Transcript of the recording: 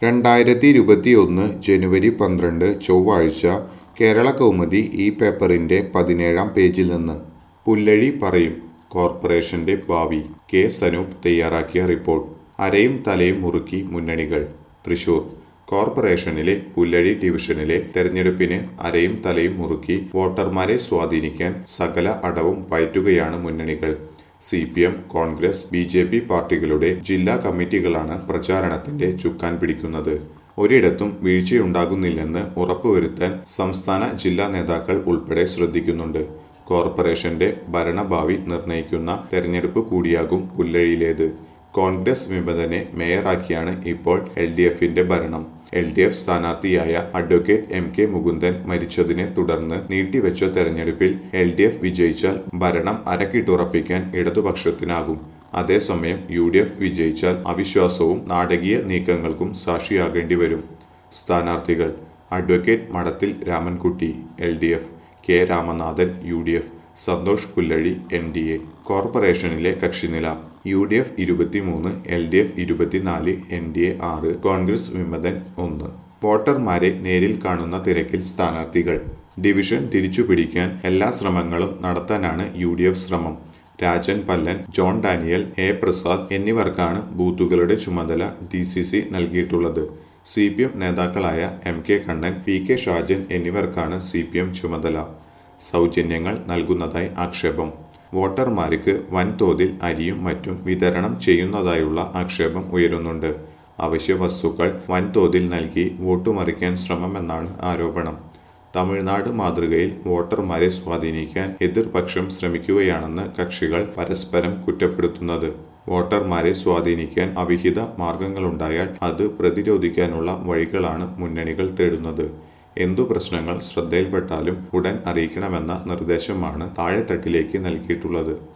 രണ്ടായിരത്തി ഇരുപത്തിയൊന്ന് ജനുവരി പന്ത്രണ്ട് ചൊവ്വാഴ്ച കേരള കൗമുദി ഈ പേപ്പറിന്റെ പതിനേഴാം പേജിൽ നിന്ന് പുല്ലഴി പറയും കോർപ്പറേഷന്റെ ഭാവി കെ സനൂപ് തയ്യാറാക്കിയ റിപ്പോർട്ട് അരയും തലയും മുറുക്കി മുന്നണികൾ തൃശൂർ കോർപ്പറേഷനിലെ പുല്ലഴി ഡിവിഷനിലെ തെരഞ്ഞെടുപ്പിന് അരയും തലയും മുറുക്കി വോട്ടർമാരെ സ്വാധീനിക്കാൻ സകല അടവും പയറ്റുകയാണ് മുന്നണികൾ C P M Congress B J P പാർട്ടികളുടെ ജില്ലാ കമ്മിറ്റികളാണ് പ്രചാരണത്തിന്റെ ചുക്കാൻ പിടിക്കുന്നത് ഒരിടത്തും വീഴ്ചയുണ്ടാകുന്നില്ലെന്ന് ഉറപ്പുവരുത്താൻ സംസ്ഥാന ജില്ലാ നേതാക്കൾ ഉൾപ്പെടെ ശ്രദ്ധിക്കുന്നുണ്ട് കോർപ്പറേഷന്റെ ഭരണഭാവി നിർണയിക്കുന്ന തെരഞ്ഞെടുപ്പ് കൂടിയാകും പുല്ലഴിയിലേത് കോൺഗ്രസ് വിമതനെ മേയറാക്കിയാണ് ഇപ്പോൾ എൽ ഡി എഫിന്റെ ഭരണം എൽ ഡി എഫ് സ്ഥാനാർത്ഥിയായ അഡ്വക്കേറ്റ് എം കെ മുകുന്ദൻ മരിച്ചതിനെ തുടർന്ന് നീട്ടിവെച്ച തെരഞ്ഞെടുപ്പിൽ എൽ ഡി എഫ് വിജയിച്ചാൽ ഭരണം അരക്കിട്ടുറപ്പിക്കാൻ ഇടതുപക്ഷത്തിനാകും അതേസമയം യു ഡി എഫ് വിജയിച്ചാൽ അവിശ്വാസവും നാടകീയ നീക്കങ്ങൾക്കും സാക്ഷിയാകേണ്ടി വരും സ്ഥാനാർത്ഥികൾ advocate Madathil Ramankutty L D F K Ramanathan U D F Santhosh Pullazhi N D A കോർപ്പറേഷനിലെ കക്ഷിനില യു ഡി എഫ് ഇരുപത്തിമൂന്ന് എൽ ഡി എഫ് ഇരുപത്തിനാല് എൻ ഡി എ ആറ് കോൺഗ്രസ് വിമതൻ ഒന്ന് വോട്ടർമാരെ നേരിൽ കാണുന്ന തിരക്കിൽ സ്ഥാനാർത്ഥികൾ ഡിവിഷൻ തിരിച്ചുപിടിക്കാൻ എല്ലാ ശ്രമങ്ങളും നടത്താനാണ് യു ഡി എഫ് ശ്രമം Rajan Pallan John Daniel A Prasad എന്നിവർക്കാണ് ബൂത്തുകളുടെ ചുമതല ഡി സി സി നൽകിയിട്ടുള്ളത് സി പി എം നേതാക്കളായ M K Kannan P K Shajan എന്നിവർക്കാണ് സി പി എം ചുമതല സൗജന്യങ്ങൾ നൽകുന്നതായി ആക്ഷേപം വോട്ടർമാർക്ക് വൻതോതിൽ അരിയും മറ്റും വിതരണം ചെയ്യുന്നതായുള്ള ആക്ഷേപം ഉയരുന്നുണ്ട് അവശ്യ വസ്തുക്കൾ വൻതോതിൽ നൽകി വോട്ട് മറിക്കാൻ ശ്രമമെന്നാണ് ആരോപണം തമിഴ്നാട് മാതൃകയിൽ വോട്ടർമാരെ സ്വാധീനിക്കാൻ എതിർപക്ഷം ശ്രമിക്കുകയാണെന്ന് കക്ഷികൾ പരസ്പരം കുറ്റപ്പെടുത്തുന്നത് വോട്ടർമാരെ സ്വാധീനിക്കാൻ അവിഹിത മാർഗങ്ങളുണ്ടായാൽ അത് പ്രതിരോധിക്കാനുള്ള വഴികളാണ് മുന്നണികൾ തേടുന്നത് എന്തു പ്രശ്നങ്ങൾ ശ്രദ്ധയിൽപ്പെട്ടാലും ഉടൻ അറിയിക്കണമെന്ന നിർദ്ദേശമാണ് താഴെത്തട്ടിലേക്ക് നൽകിയിട്ടുള്ളത്